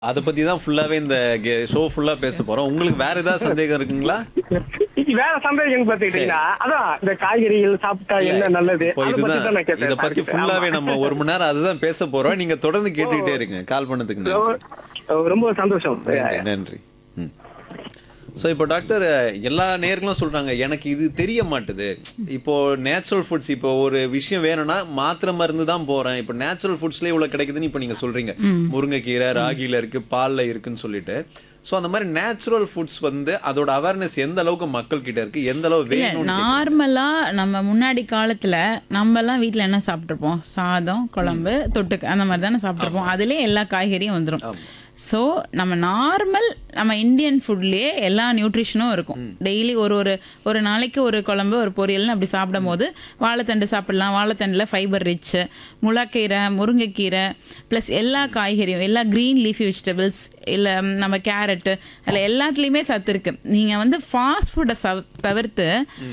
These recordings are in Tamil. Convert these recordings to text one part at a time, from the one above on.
அத பத்தி தான் ஃபுல்லாவே இந்த ஷோ ஃபுல்லா பேச போறோம் உங்களுக்கு வேற ஏதாவது சந்தேகம் இருக்குங்களா வேற சந்தேகம் பாத்துக்கிட்டீங்கன்னா அதான் இந்த காய்கறிகள் சாப்பிட்டா என்ன நல்லது இப்போ அதை பத்தி தான் இதுதான் நான் கேட்டேன் இத பத்தி சார்கிட்ட. ஃபுல்லாவே ஆமா. நம்ம ஒரு மணி நேரம் அதுதான் பேச போறோம் நீங்க தொடர்ந்து கேட்டுக்கிட்டே இருங்க கால் பண்ணதுக்கு நன்றி ரொம்ப- ரொம்ப சந்தோஷம் நன்றி நன்றி ம் ஸோ இப்போ டாக்டர் எல்லா நேர்களும் சொல்றாங்க எனக்கு இது தெரிய மாட்டுது இப்போ நேச்சுரல் ஃபுட்ஸ் இப்போ ஒரு விஷயம் வேணும்னா மாத்திரை மருந்து தான் போறேன் இப்போ நேச்சுரல் ஃபுட்ஸ்லேயே இவ்வளோ கிடைக்குதுன்னு இப்போ நீங்க சொல்றீங்க முருங்கைக்கீரை ராகில இருக்கு பால்ல இருக்குன்னு சொல்லிட்டு ஸோ அந்த மாதிரி நேச்சுரல் ஃபுட்ஸ் வந்து அதோட அவேர்னஸ் எந்த அளவுக்கு மக்கள் கிட்ட இருக்கு எந்த அளவு இல்ல வேணும்னு நார்மலா நம்ம முன்னாடி காலத்துல நம்ம எல்லாம் வீட்ல என்ன சாப்பிட்டுருப்போம் சாதம் குழம்பு தொட்டுக்கு அந்த மாதிரி தானே சாப்பிட்டுருப்போம் அதுலயே எல்லா காய்கறியும் வந்துரும் ஸோ நம்ம நார்மல் நம்ம இந்தியன் ஃபுட்லயே எல்லா நியூட்ரிஷனும் இருக்கும் டெய்லி ஒரு ஒரு ஒரு நாளைக்கு ஒரு குழம்பு ஒரு பொரியல்னு அப்படி சாப்பிடும் போது வாழைத்தண்டு சாப்பிடலாம் வாழைத்தண்டில் ஃபைபர் ரிச் முளக்கீரை முருங்கைக்கீரை ப்ளஸ் எல்லா காய்கறியும் எல்லா க்ரீன் லீஃபி வெஜிடபிள்ஸ் இல்லை நம்ம கேரட்டு அதில் எல்லாத்துலேயுமே சத்து இருக்கு நீங்கள் வந்து ஃபாஸ்ட் ஃபுட்டை தவிர்த்து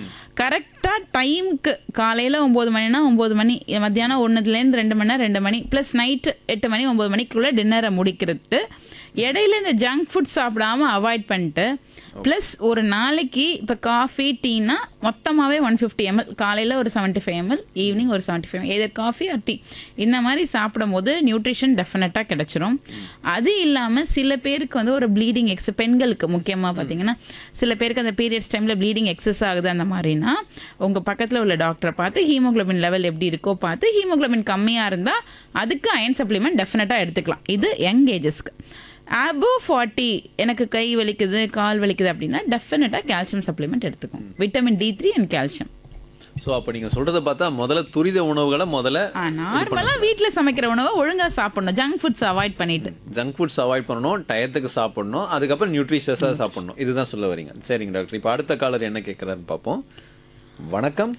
கரெக்டாக டைம்க்கு காலையில் ஒம்பது மணினா ஒம்பது மணி மத்தியானம் ஒன்றுலேருந்து ரெண்டு மணி நேரம் ரெண்டு மணி ப்ளஸ் நைட்டு எட்டு மணி ஒம்பது மணிக்குள்ளே டின்னரை முடிக்கிறது இடையில இந்த ஜங்க் ஃபுட் சாப்பிடாம அவாய்ட் பண்ணிட்டு ப்ளஸ் ஒரு நாளைக்கு இப்போ காஃபி டீனா மொத்தமாகவே ஒன் ஃபிஃப்டி எம்எல் காலையில் ஒரு செவன்ட்டி ஃபைவ் எம்எல் ஈவினிங் ஒரு seventy five either coffee or tea இந்த மாதிரி சாப்பிடும் போது நியூட்ரிஷன் டெஃபினட்டாக கிடைச்சிரும் அது இல்லாமல் சில பேருக்கு வந்து ஒரு ப்ளீடிங் எக்ஸ் பெண்களுக்கு முக்கியமாக பார்த்தீங்கன்னா சில பேருக்கு அந்த பீரியட்ஸ் டைமில் ப்ளீடிங் எக்ஸஸ் ஆகுது அந்த மாதிரினா உங்கள் பக்கத்தில் உள்ள டாக்டரை பார்த்து ஹீமோகுளோபின் லெவல் எப்படி இருக்கோ பார்த்து ஹீமோகுளோபின் கம்மியாக இருந்தால் அதுக்கு அயன் சப்ளிமெண்ட் டெஃபினட்டாக எடுத்துக்கலாம் இது யங் ஏஜஸ்க்கு அபோ ஃபார்ட்டி எனக்கு கை வலிக்குது கால் வலிக்குது அப்படின்னா டெஃபினட்டாக கால்சியம் சப்ளிமெண்ட் எடுத்துக்கும் vitamin D three and calcium so அப்போ நீங்க சொல்றதை பார்த்தா முதல்ல துரித உணவுகளை முதல்ல நார்மலாக வீட்டில் சமைக்கிற உணவை ஒழுங்காக சாப்பிடணும் ஜங்க் ஃபுட்ஸ் அவாய்ட் பண்ணிட்டு ஜங்க் ஃபுட்ஸ் அவாய்ட் பண்ணணும் டயத்துக்கு சாப்பிடணும் அதுக்கப்புறம் நியூட்ரிஷியஸாக சாப்பிடணும் இதுதான் சொல்ல வரீங்க சரிங்க டாக்டர் இப்போ அடுத்த காலர் என்ன கேட்குறாருன்னு பார்ப்போம் வணக்கம்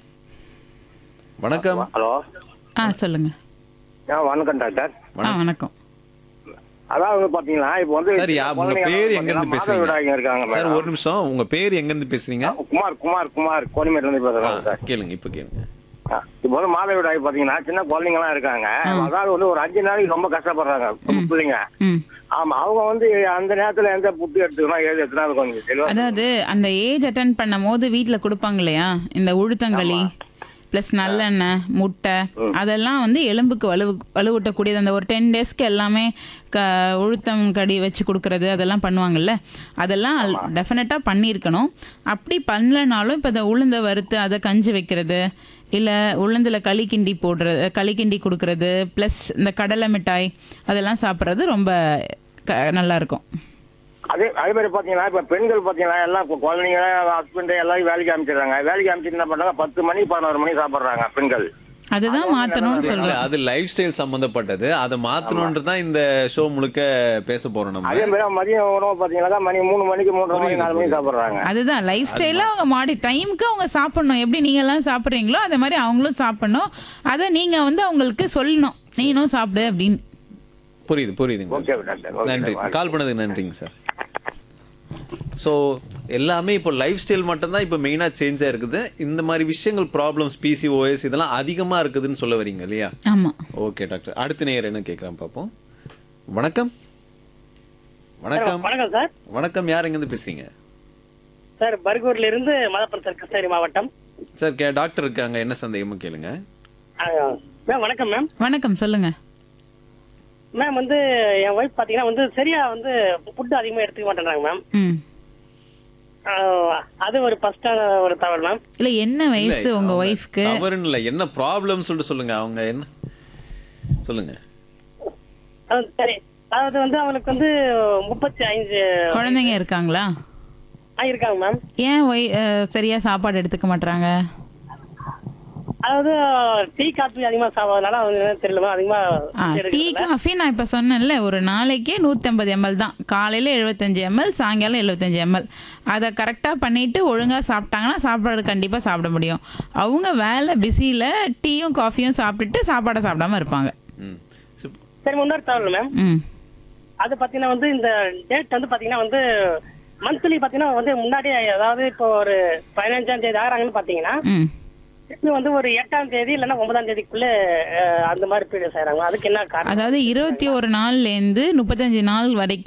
வணக்கம் ஹலோ ஆ சொல்லுங்க ஆ வணக்கம் டாக்டர் ஆ வணக்கம் அதாவது பாத்தீங்களா இப்போ வந்து சார் யா உங்க குழந்தைங்க பேர் வந்து எங்க இருந்து பாத்தீங்கன்னா மாதவிடாய்ங்க இருக்காங்க பேசுறீங்க சார் மேடம். ஒரு நிமிஷம் உங்க பேர் எங்க இருந்து பேசுறீங்க குமார் குமார் குமார் கோனிமேட்ல இருந்து ஆ, பேசுறேன் சார் கேளுங்க இப்போ கேளுங்க ஆ, இப்போ வந்து மாதவிடாய் பாத்தீங்கன்னா சின்ன குழந்தைங்க எல்லாம் இருக்காங்க அதாவது வந்து ஒரு அஞ்சு நாளைக்கு ரொம்ப கஷ்டப்படுறாங்க பிள்ளைங்க ம் ஆமா அவங்க வந்து அந்த நேரத்துல எந்த புட்டு எடுத்துக்கணும் ஏது எடுத்துனா கொஞ்சம் தெளிவா அதாவது அந்த ஏஜ் அட்டன் பண்ணும் போது வீட்டில் கொடுப்பாங்க இல்லையா இந்த உளுத்தங்களி ப்ளஸ் நல்லெண்ணெய் முட்டை அதெல்லாம் வந்து எலும்புக்கு வலு வலுவூட்டக்கூடியது அந்த ஒரு டென் டேஸ்க்கு எல்லாமே க உளுத்தம் கடி வச்சு கொடுக்கறது அதெல்லாம் பண்ணுவாங்கல்ல அதெல்லாம் டெஃபினட்டாக பண்ணியிருக்கணும் அப்படி பண்ணலனாலும் இப்போ இந்த உளுந்த வறுத்து அதை கஞ்சி வைக்கிறது இல்லை உளுந்தில் களி கிண்டி போடுறது களி கிண்டி கொடுக்கறது ப்ளஸ் இந்த கடலை மிட்டாய் அதெல்லாம் சாப்பிட்றது ரொம்ப க நல்லாயிருக்கும் அதே அதே மாதிரி பாத்தீங்கன்னா இப்ப பெண்கள் பாத்தீங்கன்னா எல்லாம் கு- குழந்தைங்க ஹஸ்பண்ட் எல்லாரும் வேலைக்கு அமைச்சிடுறாங்க வேலைக்கு அமைச்சிட்டு என்ன பண்றாங்க பத்து மணி பதினோரு மணி சாப்பிடுறாங்க பெண்கள் அதுதான் மாற்றணும்னு இல்ல சொல்கிறேன் அது லைஃப் ஸ்டைல் சம்பந்தப்பட்டது அதை மாத்தணும்ன்றது தான் இந்த ஷோ முழுக்க பேச போறோம் அதே நம்ம மாதிரி மதியம் உணவு பாத்தீங்கன்னா மணி மூணு மணிக்கு மூன்றரை மணி நாலு மணி சாப்பிடுறாங்க அதுதான் லைஃப் ஸ்டைலில் அவங்க மாடி டைமுக்கு அவங்க சாப்பிடணும் எப்படி நீங்க எல்லாம் சாப்பிட்றீங்களோ அதே மாதிரி அவங்களும் சாப்பிடணும் அதை நீங்க வந்து அவங்களுக்கு சொல்லணும் நீனும் சாப்பிடு அப்படின்னு புரியுது புரியுதுங்க ஓகே டாக்டர் ஓகே நன்றி கால் பண்ணதுக்கு நன்றிங்க சார் ஸோ எல்லாமே இப்போ லைஃப் ஸ்டைல் மட்டும்தான் இப்போ மெயினாக சேஞ்சாக இருக்குது இந்த மாதிரி விஷயங்கள் ப்ராப்ளம்ஸ் பிசிஓஎஸ் இதெல்லாம் அதிகமாக இருக்குதுன்னு சொல்ல வரீங்க இல்லையா ஆமா ஓகே டாக்டர் அடுத்த நேயர் என்ன கேட்குறான் பார்ப்போம் வணக்கம் வணக்கம் வணக்கம் சார் வணக்கம் யார் எங்கேருந்து பேசுறீங்க சார் பர்கூர்ல இருந்து மலப்புரம் சார் கிருஷ்ணகிரி மாவட்டம் சார் கே டாக்டர் இருக்காங்க என்ன சந்தேகமும் கேளுங்க ஆ, மேம் வணக்கம் மேம் வணக்கம் சொல்லுங்க மேம் வந்து என் ஒய்ஃப் பாத்தீங்கன்னா வந்து சரியா வந்து ஃபுட் அதிகமா எடுத்துக்க மாட்டேன்றாங்க மேம் ம் ஆ, அது ஒரு ஃபர்ஸ்டான ஒரு தவறு மேம் இல்ல என்ன வயசு இல்ல, உங்க அவங்க ஒய்ஃப்க்கு தவறுன்னு இல்லை என்ன ப்ராப்ளம் சொல்லிட்டு சொல்லுங்க அவங்க என்ன சொல்லுங்க ஆ, சரி அதாவது வந்து அவளுக்கு வந்து முப்பத்தி ஐந்து குழந்தைங்க இருக்காங்களா ஆ, இருக்காங்க மேம் ஏன் ஒய் அஹ், சரியா சாப்பாடு எடுத்துக்க மாட்டாங்க அதாவது டீ காபி அதிகமா சாப்பிட்றதுனால அவங்க என்னன்னு தெரியல மேம் அதிகமா ஆ food டீ எடுக்கிறதில்ல. காஃபி நான் இப்போ சொன்னேன்ல ஒரு நாளைக்கே நூற்றம்பது எம்எல் தான் காலையில் எழுபத்தஞ்சு எம்எல் சாயங்காலம் எழுபத்தஞ்சு எம்எல் அதை கரெக்டாக பண்ணிட்டு ஒழுங்காக சாப்பிட்டாங்கன்னா சாப்பாடு கண்டிப்பாக சாப்பிட முடியும் அவங்க வேலை பிஸியில் டீயும் காஃபியும் சாப்பிட்டுட்டு சாப்பாடை சாப்பிடாம இருப்பாங்க ம் சரி, சரி முன்னோர் தவறு மேம் ம் அது பாத்தீங்கன்னா வந்து இந்த டேட் வந்து பாத்தீங்கன்னா வந்து மந்த்லி பாத்தீங்கன்னா வந்து முன்னாடியே அதாவது இப்போ ஒரு பதினஞ்சாம் தேதி ஆகிறாங்கன்னு பாத்தீங்கன்னா ம் திருப்பி வந்து ஒரு எட்டாம் தேதி இல்லைன்னா ஒன்பதாம் தேதிக்குள்ள அஹ், அந்த மாதிரி பீரியட்ஸ் ஆயிராங்க அதுக்கு என்ன காரணம் அதாவது இருபத்தி ஒரு நாள்லேருந்து முப்பத்தஞ்சு நாள் வரைக்கும்